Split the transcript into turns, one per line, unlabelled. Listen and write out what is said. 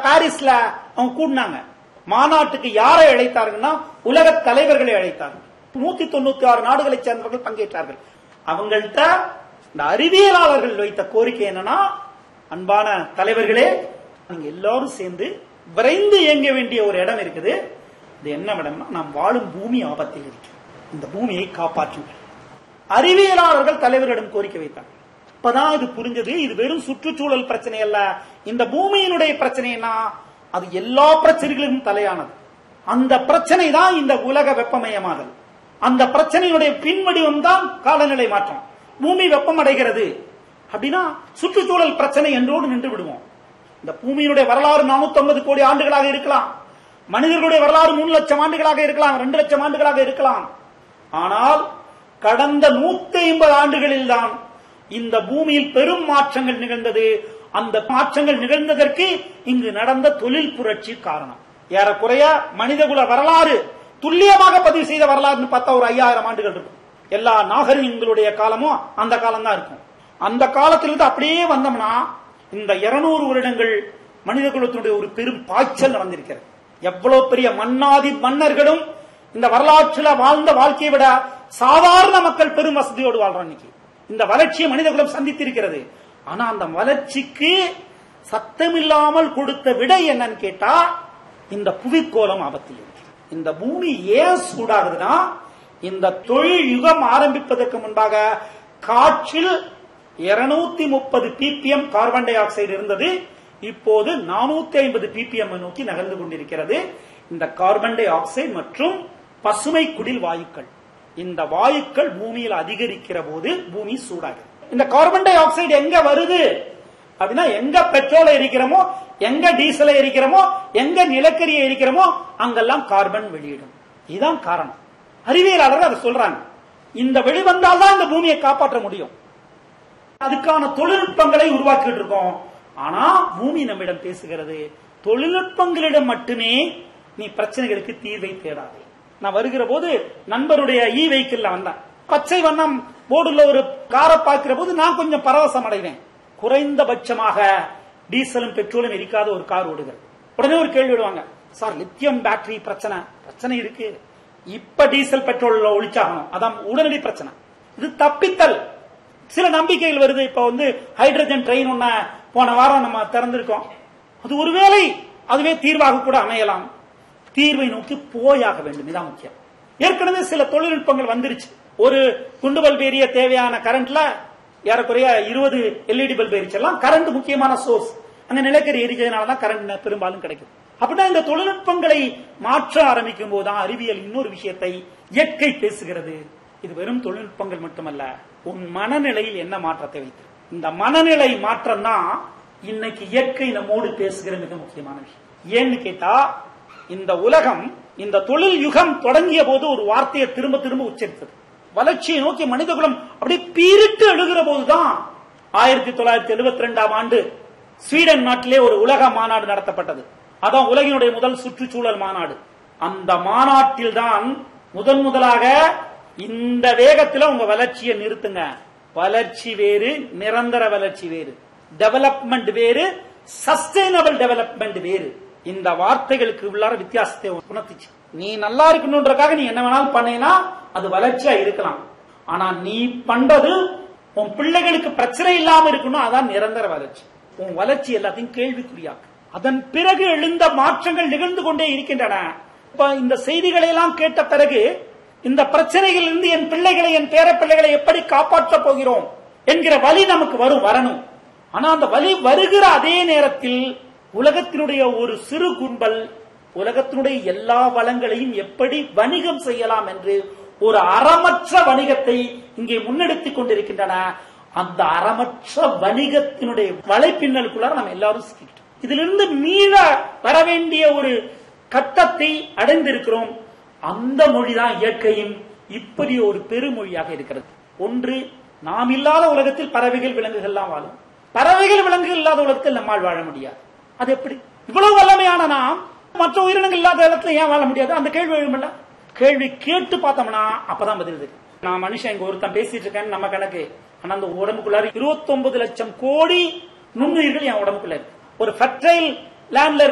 பாரிஸ்ல அவங்க கூடினாங்க மாநாட்டுக்கு யாரை அழைத்தார்கள்னா உலக தலைவர்களை அழைத்தார்கள் நூத்தி தொண்ணூத்தி ஆறு நாடுகளை சேர்ந்தவர்கள் பங்கேற்றார்கள் அவங்கள்ட்ட இந்த அறிவியலாளர்கள் வைத்த கோரிக்கை என்னன்னா அன்பான தலைவர்களே நீங்க எல்லாரும் சேர்ந்து விரைந்து இயங்க வேண்டிய ஒரு இடம் இருக்குது இது என்ன இடம்னா நாம் வாழும் பூமி ஆபத்தில் இருக்கு இந்த பூமியை காப்பாற்றுங்கள் அறிவியலாளர்கள் தலைவரிடம் கோரிக்கை வைத்தாங்க அப்பதான் இது புரிஞ்சது இது வெறும் சுற்றுச்சூழல் பிரச்சனை அல்ல இந்த பூமியினுடைய பிரச்சனைனா அது எல்லா பிரச்சனைகளுக்கும் தலையானது அந்த பிரச்சனை தான் இந்த உலக வெப்பமயமாதல் அந்த பிரச்சனையுடைய பின்வடிவம் தான் காலநிலை மாற்றம் பூமி வெப்பமடைகிறது அப்படின்னா சுற்றுச்சூழல் பிரச்சனை என்றோடு நின்று விடுவோம் இந்த பூமியினுடைய வரலாறு 450 கோடி ஆண்டுகளாக இருக்கலாம் மனிதர்களுடைய வரலாறு மூணு லட்சம் ஆண்டுகளாக இருக்கலாம் ரெண்டு லட்சம் ஆண்டுகளாக இருக்கலாம் ஆனால் கடந்த நூத்தி ஐம்பது ஆண்டுகளில் தான் இந்த பூமியில் பெரும் மாற்றங்கள் நிகழ்ந்தது அந்த மாற்றங்கள் நிகழ்ந்ததற்கு இங்கு நடந்த தொழில் புரட்சி காரணம் ஏறக்குறைய மனிதகுல வரலாறு துல்லியமாக பதிவு செய்த வரலாறுன்னு பார்த்தா ஒரு ஐயாயிரம் ஆண்டுகள் இருக்கும் எல்லா நாகரிகங்களுடைய காலமும் அந்த காலம் தான் இருக்கும் அந்த காலத்திலிருந்து அப்படியே வந்தோம்னா இந்த 200 வருடங்கள் மனித குலத்தினுடைய ஒரு பெரும் பாய்ச்சல் நடந்திருக்கிறது எவ்வளவு பெரிய மன்னாதி மன்னர்களும் இந்த வரலாற்றுல வாழ்ந்த வாழ்க்கையை விட சாதாரண மக்கள் பெரும் வசதியோடு வாழ்றோம் இன்னைக்கு இந்த வளர்ச்சியை மனிதகுலம் சந்தித்திருக்கிறது ஆனா அந்த வளர்ச்சிக்கு சத்தமில்லாமல் கொடுத்த விடை என்னன்னு கேட்டா இந்த புவிக்கோளம் ஆபத்தில் இருக்கு இந்த பூமி ஏன் சூடாகுதுன்னா இந்த தொழில் யுகம் ஆரம்பிப்பதற்கு முன்பாக காற்றில் 230 முப்பது பிபிஎம் கார்பன் டை ஆக்சைடு இருந்தது இப்போது 450 ஐம்பது பிபிஎம் நோக்கி நகர்ந்து கொண்டிருக்கிறது இந்த கார்பன் டை ஆக்சைடு மற்றும் பசுமை குடில் வாயுக்கள் இந்த வாயுக்கள் பூமியில் அதிகரிக்கிற போது பூமி சூடாகுது இந்த கார்பன் டை ஆக்சைடு எங்க வருது அப்படின்னா எங்க பெட்ரோலை எரிக்கிறோமோ எங்க டீசலை எரிக்கிறோமோ எங்க நிலக்கரியை எரிக்கிறோமோ அங்கெல்லாம் கார்பன் வெளியிடும் இதுதான் காரணம் அறிவியலாளர்கள் அதை சொல்றாங்க இந்த வெளிவந்தால் தான் இந்த பூமியை காப்பாற்ற முடியும் அதுக்கான தொழில்நுட்பங்களை உருவாக்கிட்டு இருக்கோம் ஆனா பூமி நம்மிடம் பேசுகிறது தொழில்நுட்பங்களிடம் மட்டுமே நீ பிரச்சனைகளுக்கு தீர்வை தேடாதே நான் வருகிற போது நண்பருடைய இ வெஹிக்கிள்ல வந்தேன் பச்சை வண்ணம் போர்டுல ஒரு காரை பார்க்கிற போது நான் கொஞ்சம் பரவசம் அடைவேன் குறைந்தபட்சமாக டீசலும் பெட்ரோலும் எரிக்காத ஒரு கார் ஓடுகிறது உடனே ஒரு கேள்வி விடுவாங்க சார் லித்தியம் பேட்டரி பிரச்சனை பிரச்சனை இருக்கு இப்ப டீசல் பெட்ரோல் ஒழிச்சாகணும் அதான் உடனடி பிரச்சனை இது தப்பித்தல் சில நம்பிக்கைகள் வருது இப்ப வந்து ஹைட்ரஜன் ட்ரெயின் ஒண்ண போன வாரம் நம்ம திறந்திருக்கோம் அது ஒருவேளை அதுவே தீர்வாக கூட அமையலாம் தீர்வை நோக்கி போயாக வேண்டும் இதான் முக்கியம் ஏற்கனவே சில தொழில்நுட்பங்கள் வந்துருச்சு ஒரு குண்டு பல்ப் எரிய தேவையான கரண்ட்ல ஏறக்குறைய இருபது எல்இடி பல்ப் எரிச்செல்லாம் கரண்ட் முக்கியமான சோர்ஸ் அங்க நிலக்கரி எரிக்கிறதுனால தான் கரண்ட் பெரும்பாலும் கிடைக்கும் அப்படின்னா இந்த தொழில்நுட்பங்களை மாற்ற ஆரம்பிக்கும் போதுதான் அறிவியல் இன்னொரு விஷயத்தை இயற்கை பேசுகிறது இது வெறும் தொழில்நுட்பங்கள் மட்டுமல்ல உன் மனநிலையில் என்ன மாற்றத்தை வைத்து இந்த மனநிலை மாற்றம் தான் இன்னைக்கு இயற்கை நம்மோடு பேசுகிற மிக முக்கியமான விஷயம் ஏன்னு கேட்டா இந்த உலகம் இந்த தொழில் யுகம் தொடங்கிய போது ஒரு வார்த்தையை திரும்ப திரும்ப உச்சரித்தது வளர்ச்சியை நோக்கி மனிதகுலம் அப்படியே பீரிட்டு எழுகிற போதுதான் ஆயிரத்தி தொள்ளாயிரத்தி எழுபத்தி ரெண்டாம் ஆண்டு ஸ்வீடன் நாட்டிலே ஒரு உலக மாநாடு நடத்தப்பட்டது அதான் உலகினுடைய முதல் சுற்றுச்சூழல் மாநாடு அந்த மாநாட்டில் தான் முதன் முதலாக இந்த வேகத்துல உங்க வளர்ச்சியை நிறுத்துங்க வளர்ச்சி வேறு நிரந்தர வளர்ச்சி வேறு டெவலப்மெண்ட் வேறு சஸ்டைனபிள் டெவலப்மெண்ட் வேறு இந்த வார்த்தைகளுக்கு உள்ளார வித்தியாசத்தை உணர்த்துச்சு நீ நல்லா இருக்கணுன்றக்காக நீ என்ன வேணாலும் பண்ணேனா அது வளர்ச்சியா இருக்கலாம் ஆனா நீ பண்றது உன் பிள்ளைகளுக்கு பிரச்சனை இல்லாம இருக்கணும் அதான் நிரந்தர வளர்ச்சி உன் வளர்ச்சி எல்லாத்தையும் கேள்விக்குறியாக்கு அதன் பிறகு எழுந்த மாற்றங்கள் நிகழ்ந்து கொண்டே இருக்கின்றன இப்ப இந்த செய்திகளை எல்லாம் கேட்ட பிறகு இந்த பிரச்சனைகளில் இருந்து என் பிள்ளைகளை என் பேர பிள்ளைகளை எப்படி காப்பாற்றப் போகிறோம் என்கிற வழி நமக்கு வரும் வரணும் ஆனா அந்த வழி வருகிற அதே நேரத்தில் உலகத்தினுடைய ஒரு சிறு கும்பல் உலகத்தினுடைய எல்லா வளங்களையும் எப்படி வணிகம் செய்யலாம் என்று ஒரு அறமற்ற வணிகத்தை இங்கே முன்னெடுத்துக் கொண்டிருக்கின்றன அந்த அறமற்ற வணிகத்தினுடைய வலைப்பின்னலுக்குள்ளார நம்ம எல்லாரும் சிக்கிட்டோம் இதிலிருந்து மீள வர வேண்டிய ஒரு கட்டத்தை அடைந்திருக்கிறோம் அந்த மொழிதான் இயற்கையின் இப்படி ஒரு பெருமொழியாக இருக்கிறது ஒன்று நாம் இல்லாத உலகத்தில் பறவைகள் விலங்குகள்லாம் வாழும் பறவைகள் விலங்குகள் இல்லாத உலகத்தில் நம்மால் வாழ முடியாது அது எப்படி இவ்வளவு வல்லமையான நாம் மற்ற உயிரினங்கள் இல்லாத இடத்துல ஏன் வாழ முடியாது அந்த கேள்வி எழுமல்ல கேள்வி கேட்டு பார்த்தோம்னா அப்பதான் பதில் இருக்கு நான் மனுஷன் இங்க ஒருத்தன் பேசிட்டு இருக்கேன் நம்ம கணக்கு ஆனா அந்த உடம்புக்குள்ளார இருபத்தி ஒன்பது லட்சம் கோடி நுண்ணுயிர்கள் என் உடம்புக்குள்ள இருக்கு ஒரு ஃபெர்டைல் லேண்ட்ல